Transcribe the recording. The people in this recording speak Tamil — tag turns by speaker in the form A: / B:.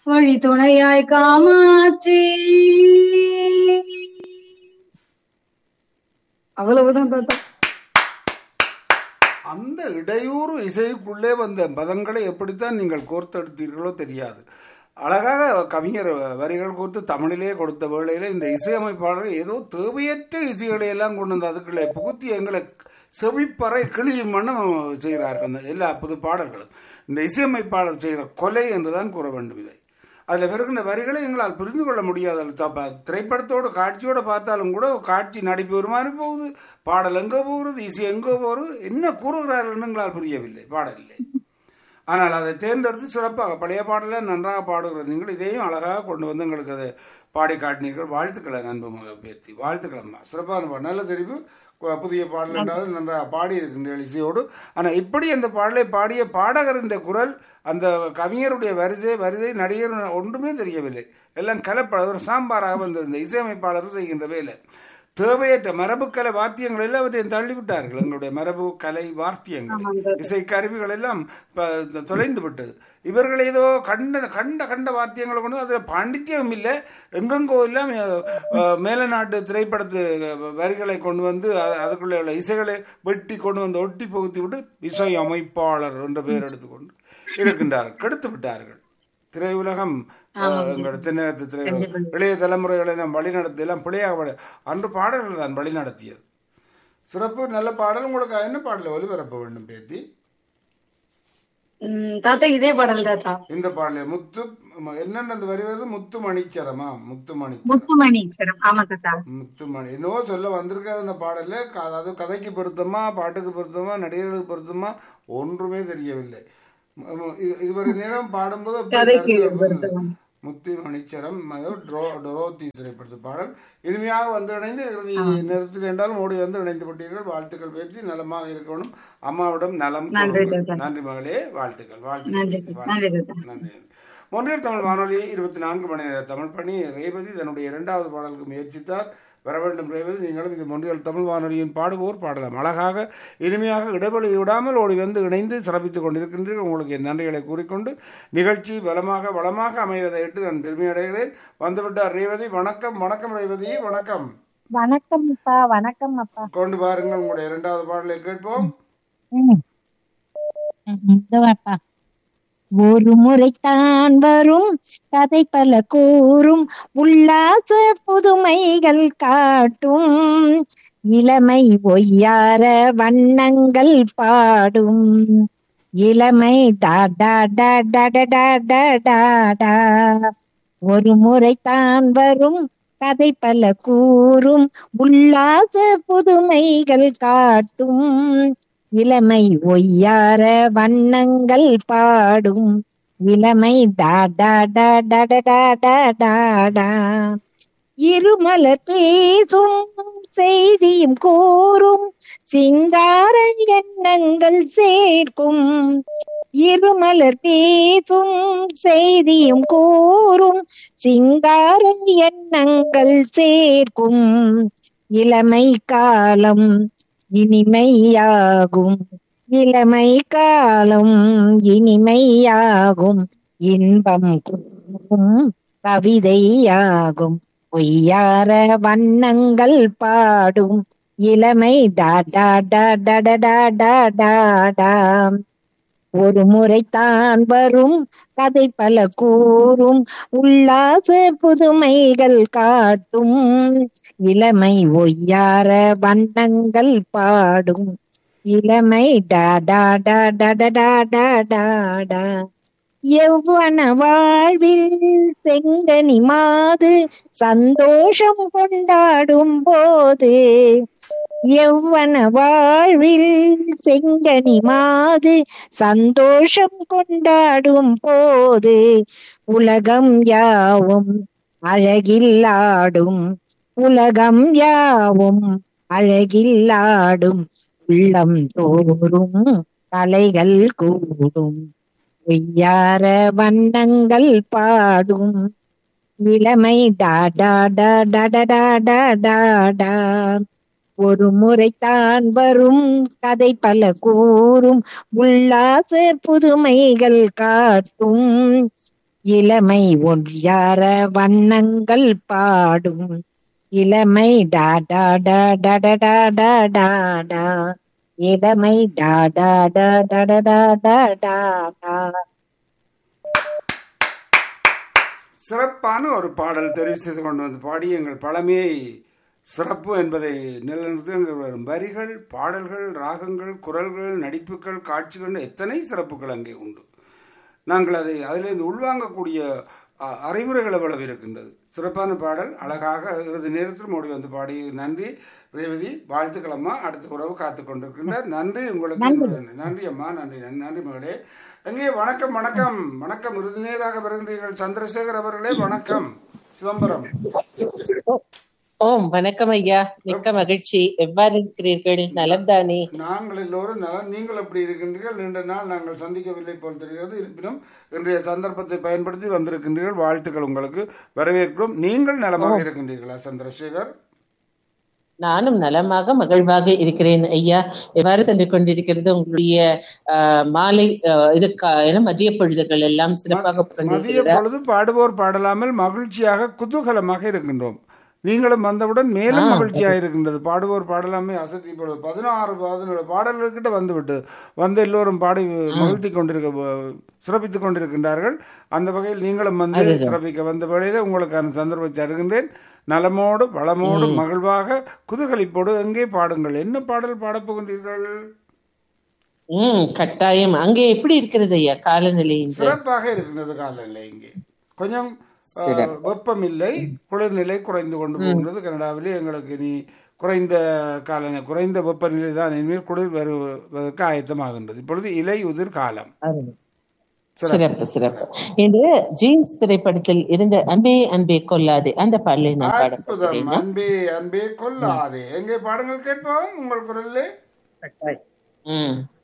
A: வழி துணையாய் காமாட்சி அவ்வளவுதான் தாத்தா
B: அந்த இடையூறு இசைக்குள்ளே வந்த பதங்களை எப்படித்தான் நீங்கள் கோர்த்தெடுத்தீர்களோ தெரியாது அழகாக கவிஞர் வரிகள் கோர்த்து தமிழிலே கொடுத்த வேளையில் இந்த இசையமைப்பாளர் ஏதோ தேவையற்ற இசைகளை எல்லாம் கொண்டு வந்து அதுக்குள்ளே புகுத்தி எங்களை செவிப்பறை கிளியும் மண்ணும் செய்கிறார்கள் அந்த எல்லா புது பாடல்களும் இந்த இசையமைப்பாளர் செய்கிற கொலை என்றுதான் கூற வேண்டும் இதை அதில் வருகின்ற வரிகளை எங்களால் புரிந்து கொள்ள முடியாது அது தப்ப- திரைப்படத்தோடு காட்சியோடு பார்த்தாலும் கூட காட்சி நடிப்பு ஒரு மாதிரி போகுது பாடல் எங்கே போகிறது இசை எங்கே போகிறது என்ன கூறுகிறார்கள் எங்களால் புரியவில்லை பாடலில்லை ஆனால் அதை தேர்ந்தெடுத்து சிறப்பாக பழைய பாடலை நன்றாக பாடுகிற நீங்கள் இதையும் அழகாக கொண்டு வந்து எங்களுக்கு அதை பாடி காட்டினீர்கள் வாழ்த்துக்களை நண்பு மக- பேத்தி வாழ்த்துக்களம்மா சிறப்பான பாடல் நல்ல தெரிவு கு- புதிய பாடல் என்றாலும் நன்றாக பாடி இருக்கின்ற இசையோடு ஆனால் இப்படி அந்த பாடலை பாடிய பாடகரின் குரல் அந்த கவிஞருடைய வரிசை வரிசை நடிகர் ஒன்றுமே தெரியவில்லை எல்லாம் கலப்பட ஒரு சாம்பாராக வந்திருந்த இசையமைப்பாளர் செய்கின்ற வேலை தேவையற்ற மரபுக்கலை வாத்தியங்கள் எல்லாவற்றையும் தள்ளிவிட்டார்கள் எங்களுடைய மரபு கலை வார்த்தியங்களை இசை கருவிகள் எல்லாம் ப- தொலைந்து விட்டது இவர்கள் ஏதோ கண்ட கண்ட கண்ட வாத்தியங்களை கொண்டு அதில் பாண்டித்யம் இல்லை எங்கெங்கோ எல்லாம் அஹ், அஹ், மேல நாட்டு திரைப்படத்து வரிகளை கொண்டு வந்து அ- அதுக்குள்ளே உள்ள இசைகளை வெட்டி கொண்டு வந்து ஒட்டி புகுத்தி விட்டு இசை அமைப்பாளர் என்ற பெயர் எடுத்துக்கொண்டு இருக்கின்றார்கள் கெடுத்து விட்டார்கள் திரையுலகம் அஹ், எங்களோட தென்னகத்து திரையுலகம் இளைய தலைமுறைகளை நாம் வழிநடத்தி எல்லாம் பிழையாக வழி அன்று பாடல்கள் தான் வழி நடத்தியது சிறப்பு நல்ல பாடல் உங்களுக்கு என்ன பாடலை ஒலிபரப்ப வேண்டும் பேத்தி
A: உம் தாத்தா இதே பாடல் தாத்தா
B: இந்த பாடலை முத்து ம- என்னென்ன அந்த வரி வருது முத்து மணிச்சரமா முத்து மணி
A: முத்துமணி சரம் ஆமா தாத்தா
B: முத்துமணி என்னவோ சொல்ல வந்திருக்காது அந்த பாடல்ல க- அதாவது கதைக்கு பொருத்தமா பாட்டுக்கு பொருத்தமா நடிகர்களுக்கு பொருத்தமா ஒன்றுமே தெரியவில்லை ம- ம- இது- இதுவரை நேரம் பாடும்போது அப்படி
A: கதைக்கு
B: கருத்து வந்தது.
A: பொருத்தமா.
B: முத்து மணிச்சரம் அதாவது ட்ரோ- டொரோத்தி திரைப்படத்து பாடல் இனிமையாக வந்து இணைந்து இறுதி நேரத்தில் என்றாலும் ஓடி வந்து இணைந்து விட்டீர்கள் வாழ்த்துக்கள் பேசி நலமாக இருக்கணும் அம்மாவிடம் நலம்
A: நன்றி
B: கூறுங்கள்.
A: தாத்தா.
B: நன்றி மகளே வாழ்த்துக்கள்
A: நன்றி
B: வாழ்த்துக்கள்
A: தாத்தா. நன்றி தாத்தா
B: நன்றி மொன்றியல் தமிழ் வானொலி இருபத்தி நான்கு மணி நேர தமிழ் பணி ரேவதி தன்னுடைய இரண்டாவது பாடலுக்கு முயற்சித்தார் வர வேண்டும் ரேவதி நீங்களும் இது மொன்றியல் தமிழ் வானொலியின் பாடுவோர் பாடலாம் அழகாக இனிமையாக இடைவெளி விடாமல் ஓடி வந்து இணைந்து சிறப்பித்துக் கொண்டிருக்கின்றீர்கள் உங்களுக்கு என் நன்றிகளை கூறிக்கொண்டு நிகழ்ச்சி பலமாக வளமாக அமைவதை இட்டு நான் பெருமையடைகிறேன் வந்துவிட்டார் ரேவதி வணக்கம் வணக்கம் ரேவதி வணக்கம்
C: வணக்கம் அப்பா வணக்கம் அப்பா
B: கொண்டு பாருங்கள் உங்களுடைய இரண்டாவது பாடலை கேட்போம்
C: ம். ம், இதோ அப்பா ஒரு முறைத்தான் வரும் கதை பல கூறும் உல்லாச புதுமைகள் காட்டும் இளமை ஒய்யார வண்ணங்கள் பாடும் இளமை டா டா டா டா டா டா டா டா டா. ஒரு முறைத்தான் வரும் கதை பல கூறும் உல்லாச புதுமைகள் காட்டும் இளமை ஒய்யார வண்ணங்கள் பாடும் இளமை டா டா டா டா டா டா டா டா டா இருமலர் பேசும் செய்தியும் கூறும் சிங்கார எண்ணங்கள் சேர்க்கும் இருமலர் பேசும் செய்தியும் கூறும் சிங்கார எண்ணங்கள் சேர்க்கும் இளமை காலம் இனிமையாகும் இளமை காலம் இனிமையாகும் இன்பம் கூறும் கவிதையாகும் பொய்யார வண்ணங்கள் பாடும் இளமை டா டா டா டா டா டா டா டா டா ஒரு முறைத்தான் வரும் கதை பல கூறும் உல்லாச புதுமைகள் காட்டும் இளமை ஒய்யார வண்ணங்கள் பாடும் இளமை டா டா டா டா டா டா டா டா டா எவ்வன வாழ்வில் செங்கனி மாது சந்தோஷம் கொண்டாடும் போது எவ்வன வாழ்வில் செங்கனி மாது சந்தோஷம் கொண்டாடும் போது உலகம் யாவும் அழகில்லாடும் உலகம் யாவும் அழகில்லாடும் உள்ளம் தோறும் கலைகள் கூடும் பொய்யார வண்ணங்கள் பாடும் இளமை டா டா டா டா டா டா டா டா டா ஒரு முறைத்தான் வரும் கதை பல கூறும் உல்லாச புதுமைகள் காட்டும் இளமை ஒன்றார வண்ணங்கள் பாடும் இளமை டா டா டா டா டா டா டா டா டா இளமை டா டா டா டா டா டா டா டா டா
B: சிறப்பான ஒரு பாடல் தெரிவு செய்து கொண்டு வந்து பாடி எங்கள் பழமையை சிறப்பு என்பதை நிலைநிறுத்தி எங்கள் வரும் வரிகள் பாடல்கள் ராகங்கள் குரல்கள் நடிப்புகள் காட்சிகள் எத்தனை சிறப்புகள் அங்கே உண்டு நாங்கள் அதை அதிலிருந்து உள்வாங்கக்கூடிய அ, அறிவுரைகள் எவ்வளவு இருக்கின்றது சிறப்பான பாடல் அழகாக இறுதி நேரத்தில் மூடி வந்து பாடி நன்றி ரேவதி வாழ்த்துக்கள் அம்மா அடுத்த உறவு காத்து கொண்டிருக்கின்றார் நன்றி உங்களுக்கு நன்றி அம்மா நன்றி நன்றி நன்றி மகளே எங்கே வணக்கம் வணக்கம் வணக்கம் இறுதி நேராக வருகின்றீர்கள் சந்திரசேகர் அவர்களே வணக்கம் சிதம்பரம்
D: ஓம் வணக்கம் ஐயா மிக்க மகிழ்ச்சி எவ்வாறு இருக்கிறீர்கள் நலம்தானே
B: நாங்கள் எல்லோரும் நலம் நீங்கள் எப்படி இருக்கின்றீர்கள் நீண்ட நாள் நாங்கள் சந்திக்கவில்லை போல் தெரிகிறது இருப்பினும் இன்றைய சந்தர்ப்பத்தை பயன்படுத்தி வந்திருக்கின்றீர்கள் வாழ்த்துக்கள் உங்களுக்கு வரவேற்கிறோம் நீங்கள் நலமாக இருக்கின்றீர்களா சந்திரசேகர்
D: நானும் நலமாக மகிழ்வாக இருக்கிறேன் ஐயா எவ்வாறு சென்று கொண்டிருக்கிறது உங்களுடைய ஆஹ், மாலை ஆஹ், இது கா- என்ன மதிய பொழுதுகள் எல்லாம் சிறப்பாக
B: மதிய
D: கொண்டிருக்கிறதா
B: பொழுது பாடுவோர் பாடலாமல் மகிழ்ச்சியாக குதூகலமாக இருக்கின்றோம் நீங்களும் வந்தவுடன் மேலும் மகிழ்ச்சியாக இருக்கின்றது பாடுவோர் பாடலாமே அசத்தி பொழுது பதினாறு பதினேழு பாடல்கள்கிட்ட வந்துவிட்டு வந்து எல்லோரும் பாடி மகிழ்த்தி கொண்டிருக்க சிறப்பித்துக் கொண்டிருக்கின்றார்கள் அந்த வகையில் நீங்களும் வந்து சிறப்பிக்க வந்த வேளையில உங்களுக்கான சந்தர்ப்பத்தை தருகின்றேன் நலமோடு வளமோடு மகிழ்வாக குதூகலிப்போடு எங்கே பாடுங்கள் என்ன பாடல் பாடப் போகின்றீர்கள்
D: ம் கட்டாயம் அங்கே எப்படி இருக்கிறது ஐயா காலநிலை இன்று
B: சிறப்பாக இருக்கின்றது காலநிலை இங்கே கொஞ்சம் அஹ்,
D: சிறப்பு.
B: வெப்பம் இல்லை குளிர்நிலை குறைந்து கொண்டு போகின்றது கனடாவிலே எங்களுக்கு இனி குறைந்த கால குறைந்த வெப்பநிலை தான் இனிமேல் குளிர் வருவதற்கு ஆயத்தமாகின்றது இப்பொழுது இலை உதிர் காலம்
D: அருமை. சிறப்பு சிறப்பு இந்த ஜீன்ஸ் திரைப்படத்தில் இருந்த அன்பே அன்பே கொல்லாதே அந்த பாடலை நான் பாட
B: அற்புதம் அன்பே அன்பே கொல்லாதே எங்கே பாடங்கள் கேட்போம் உங்கள் குரலிலே
D: ம்